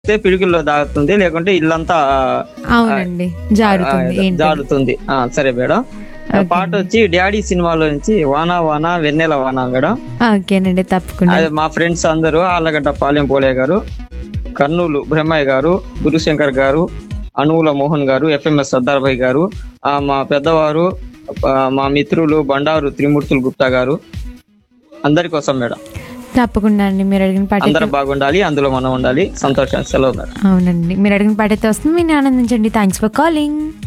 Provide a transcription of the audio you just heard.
వస్తే పిడుగుల్లో దాగుతుంది లేకుంటే ఇల్లంతా అవునండి జారుతుంది ఆ, ఏంటి జారుతుంది ఆ, సరే మేడం ఆ ఓకే. పాట వచ్చి డాడీ సినిమాలో నుంచి వానా వానా వెన్నెల వానా మేడం ఓకేనండి తప్పకుండా అది మా ఫ్రెండ్స్ అందరూ ఆళ్ళగడ్డ పాలెం పోలే గారు కర్నూలు బ్రహ్మయ్య గారు గురుశంకర్ గారు అణువుల మోహన్ గారు ఎఫ్ఎంఎస్ సర్దార్భాయ్ గారు ఆ, మా పెద్దవారు ఆ, మా మిత్రులు బండారు త్రిమూర్తులు గుప్తా గారు అందరి కోసం మేడం తప్పకుండా అండి మీరు అడిగిన పాట అందరూ బాగుండాలి అందులో మనం ఉండాలి సంతోషం సెలవు మేడం అవునండి మీరు అడిగిన పాట అయితే వస్తుంది మీరు ఆనందించండి థ్యాంక్స్ ఫర్ కాలింగ్